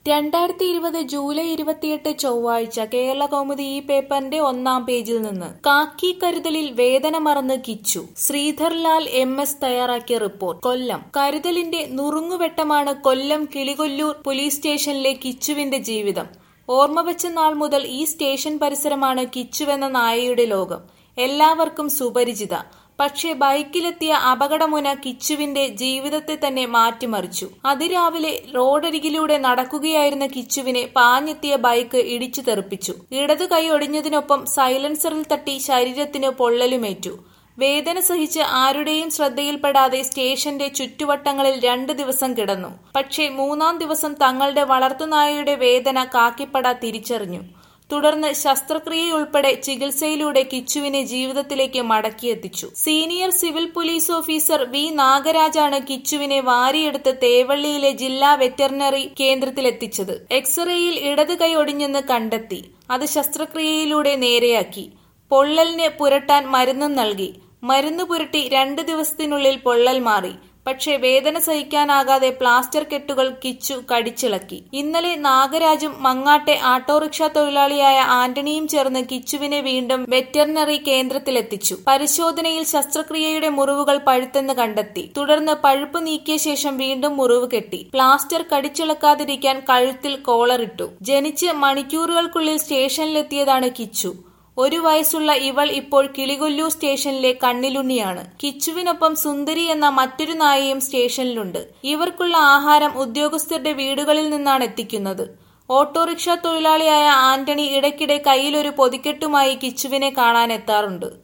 രണ്ടായിരത്തി ഇരുപത് ജൂലൈ ഇരുപത്തിയെട്ട് ചൊവ്വാഴ്ച കേരള കൗമുദി ഈ പേപ്പറിന്റെ ഒന്നാം പേജിൽ നിന്ന് കാക്കി കരുതലിൽ വേദന മറന്ന് കിച്ചു ശ്രീധർലാൽ എം എസ് തയ്യാറാക്കിയ റിപ്പോർട്ട് കൊല്ലം കരുതലിന്റെ നുറുങ്ങുവെട്ടമാണ് കൊല്ലം കിളികൊല്ലൂർ പോലീസ് സ്റ്റേഷനിലെ കിച്ചുവിന്റെ ജീവിതം ഓർമ്മ വെച്ച നാൾ മുതൽ ഈ സ്റ്റേഷൻ പരിസരമാണ് കിച്ചുവെന്ന നായയുടെ ലോകം എല്ലാവർക്കും സുപരിചിത പക്ഷേ ബൈക്കിലെത്തിയ അപകടമുന കിച്ചുവിന്റെ ജീവിതത്തെ തന്നെ മാറ്റിമറിച്ചു അതിരാവിലെ റോഡരികിലൂടെ നടക്കുകയായിരുന്ന കിച്ചുവിനെ പാഞ്ഞെത്തിയ ബൈക്ക് ഇടിച്ചു തെറിപ്പിച്ചു ഇടതു കൈ ഒടിഞ്ഞതിനൊപ്പം സൈലൻസറിൽ തട്ടി ശരീരത്തിന് പൊള്ളലുമേറ്റു വേദന സഹിച്ച് ആരുടെയും ശ്രദ്ധയിൽപ്പെടാതെ സ്റ്റേഷന്റെ ചുറ്റുവട്ടങ്ങളിൽ രണ്ടു ദിവസം കിടന്നു പക്ഷേ മൂന്നാം ദിവസം തങ്ങളുടെ വളർത്തുനായയുടെ വേദന കാക്കിപ്പട തിരിച്ചറിഞ്ഞു തുടർന്ന് ശസ്ത്രക്രിയയുൾപ്പെടെ ചികിത്സയിലൂടെ കിച്ചുവിനെ ജീവിതത്തിലേക്ക് മടക്കിയെത്തിച്ചു senior civil police officer V നാഗരാജാണ് കിച്ചുവിനെ വാരിയെടുത്ത് തേവള്ളിയിലെ ജില്ലാ വെറ്ററിനറി കേന്ദ്രത്തിലെത്തിച്ചത് എക്സ്റേയിൽ ഇടത് കൈ ഒടിഞ്ഞെന്ന് കണ്ടെത്തി അത് ശസ്ത്രക്രിയയിലൂടെ നേരെയാക്കി പൊള്ളലിന് പുരട്ടാൻ മരുന്നും നൽകി മരുന്ന് പുരട്ടി രണ്ട് ദിവസത്തിനുള്ളിൽ പൊള്ളൽ മാറി പക്ഷേ വേദന സഹിക്കാനാകാതെ പ്ലാസ്റ്റർ കെട്ടുകൾ കിച്ചു കടിച്ചിളക്കി ഇന്നലെ നാഗരാജും മങ്ങാട്ടെ ഓട്ടോറിക്ഷ തൊഴിലാളിയായ ആന്റണിയും ചേർന്ന് കിച്ചുവിനെ വീണ്ടും വെറ്ററിനറി കേന്ദ്രത്തിലെത്തിച്ചു പരിശോധനയിൽ ശസ്ത്രക്രിയയുടെ മുറിവുകൾ പഴുത്തെന്ന് കണ്ടെത്തി തുടർന്ന് പഴുപ്പ് നീക്കിയ ശേഷം വീണ്ടും മുറിവ് കെട്ടി പ്ലാസ്റ്റർ കടിച്ചിളക്കാതിരിക്കാൻ കഴുത്തിൽ കോളറിട്ടു ജനിച്ച് മണിക്കൂറുകൾക്കുള്ളിൽ സ്റ്റേഷനിലെത്തിയതാണ് കിച്ചു ഒരു വയസ്സുള്ള ഇവൾ ഇപ്പോൾ കിളികൊല്ലൂർ സ്റ്റേഷനിലെ കണ്ണിലുണ്ണിയാണ് കിച്ചുവിനൊപ്പം സുന്ദരി എന്ന മറ്റൊരു നായയും സ്റ്റേഷനിലുണ്ട് ഇവർക്കുള്ള ആഹാരം ഉദ്യോഗസ്ഥരുടെ വീടുകളിൽ നിന്നാണ് എത്തിക്കുന്നത് ഓട്ടോറിക്ഷ തൊഴിലാളിയായ ആന്റണി ഇടയ്ക്കിടെ കയ്യിലൊരു പൊതിക്കെട്ടുമായി കിച്ചുവിനെ കാണാൻ എത്താറുണ്ട്